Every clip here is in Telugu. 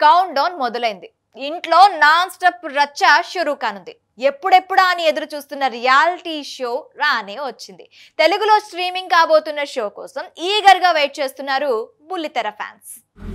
కౌంట్ డౌన్ మొదలైంది ఇంట్లో నాన్ స్టాప్ రచ్చ షురూ కానుంది ఎప్పుడెప్పుడా అని ఎదురు చూస్తున్న రియాలిటీ షో రానే వచ్చింది తెలుగులో స్ట్రీమింగ్ కాబోతున్న షో కోసం ఈగర్ గా వెయిట్ చేస్తున్నారు బుల్లితెర ఫ్యాన్స్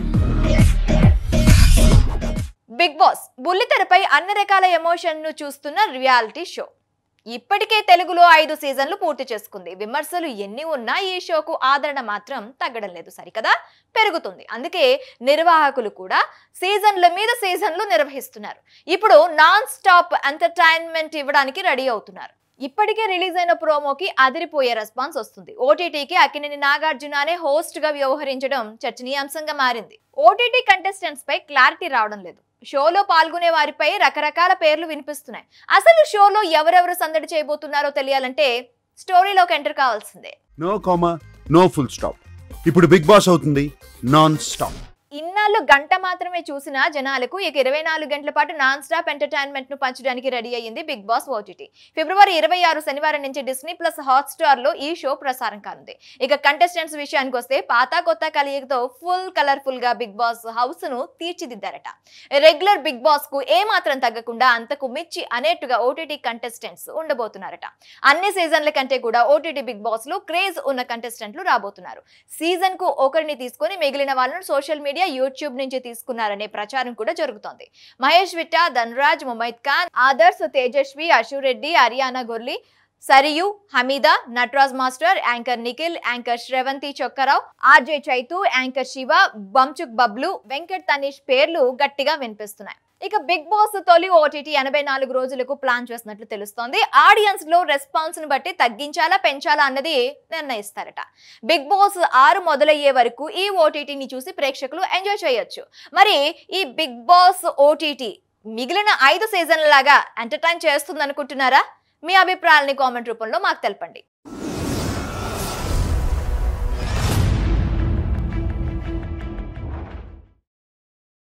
బిగ్ బాస్ బుల్లితెరపై అన్ని రకాల ఎమోషన్ ను చూస్తున్న రియాలిటీ షో ఇప్పటికే తెలుగులో ఐదు సీజన్లు పూర్తి చేసుకుంది విమర్శలు ఎన్ని ఉన్నా ఈ షోకు ఆదరణ మాత్రం తగ్గడం లేదు సరికదా పెరుగుతుంది అందుకే నిర్వాహకులు కూడా సీజన్ల మీద సీజన్లు నిర్వహిస్తున్నారు ఇప్పుడు నాన్ స్టాప్ ఎంటర్టైన్మెంట్ ఇవ్వడానికి రెడీ అవుతున్నారు ఇప్పటికే రిలీజ్ అయిన ప్రోమోకి అదిరిపోయే రెస్పాన్స్ వస్తుంది ఓటీటీకి అక్కినేని నాగార్జున అనే హోస్ట్ గా వ్యవహరించడం చర్చనీయాంశంగా మారింది ఓటీటీ కంటెస్టెంట్స్ పై క్లారిటీ రావడం లేదు షోలో పాల్గొనే వారిపై రకరకాల పేర్లు వినిపిస్తున్నాయి అసలు షోలో ఎవరెవరు సందడి చేయబోతున్నారో తెలియాలంటే స్టోరీలోకి ఎంటర్ కావాల్సిందే no comma no full stop ఇప్పుడు బిగ్ బాస్ అవుతుంది నాన్ స్టాప్ ఇన్నాళ్ళు గంట మాత్రమే చూసిన జనాలకు ఇక ఇరవై నాలుగు గంటల పాటు నాన్ స్టాప్ ఎంటర్టైన్మెంట్ ను పంచడానికి రెడీ అయ్యింది బిగ్ బాస్ ఓటీటీ ఫిబ్రవరి ఇరవై ఆరు శనివారం నుంచి డిస్నీ ప్లస్ హాట్ స్టార్ లో ఈ షో ప్రసారం కానుంది ఇక కంటెస్టెంట్స్ విషయానికి వస్తే పాత కొత్త కలియకతో ఫుల్ కలర్ఫుల్ గా బిగ్ బాస్ హౌస్ ను తీర్చిదిద్దారట రెగ్యులర్ బిగ్ బాస్ కు ఏ మాత్రం తగ్గకుండా అంతకు మించి అనేట్టుగా ఓటీటీ కంటెస్టెంట్స్ ఉండబోతున్నారట అన్ని సీజన్ల కంటే కూడా ఓటీటీ బిగ్ బాస్ లో క్రేజ్ ఉన్న కంటెస్టెంట్లు రాబోతున్నారు సీజన్ కు ఒకరిని తీసుకొని మిగిలిన వాళ్ళను సోషల్ మీడియా యూట్యూబ్ నుంచి తీసుకున్నారనే ప్రచారం కూడా జరుగుతోంది Mahesh Vitta Dhanraj Mumaith Khan Adarsh Tejaswi Ashu Reddy Ariyana Glory Sarayu Hamida Nataraj master anchor Nikhil anchor Sravanthi Chokkarao RJ Chaitu anchor Shiva Bumchick Bablu Venkat Tanish పేర్లు గట్టిగా వినిపిస్తున్నాయి ఇక బిగ్ బాస్ తొలి ఓటీటీ ఎనభై నాలుగు రోజులకు ప్లాన్ చేసినట్లు తెలుస్తోంది ఆడియన్స్ లో రెస్పాన్స్ ను బట్టి తగ్గించాలా పెంచాలా అన్నది నిర్ణయిస్తారట బిగ్ బాస్ ఆరు మొదలయ్యే వరకు ఈ ఓటీటీని చూసి ప్రేక్షకులు ఎంజాయ్ చేయొచ్చు మరి ఈ బిగ్ బాస్ ఓటీటీ మిగిలిన ఐదు సీజన్ల లాగా ఎంటర్టైన్ చేస్తుంది అనుకుంటున్నారా మీ అభిప్రాయాలని కామెంట్ రూపంలో మాకు తెలపండి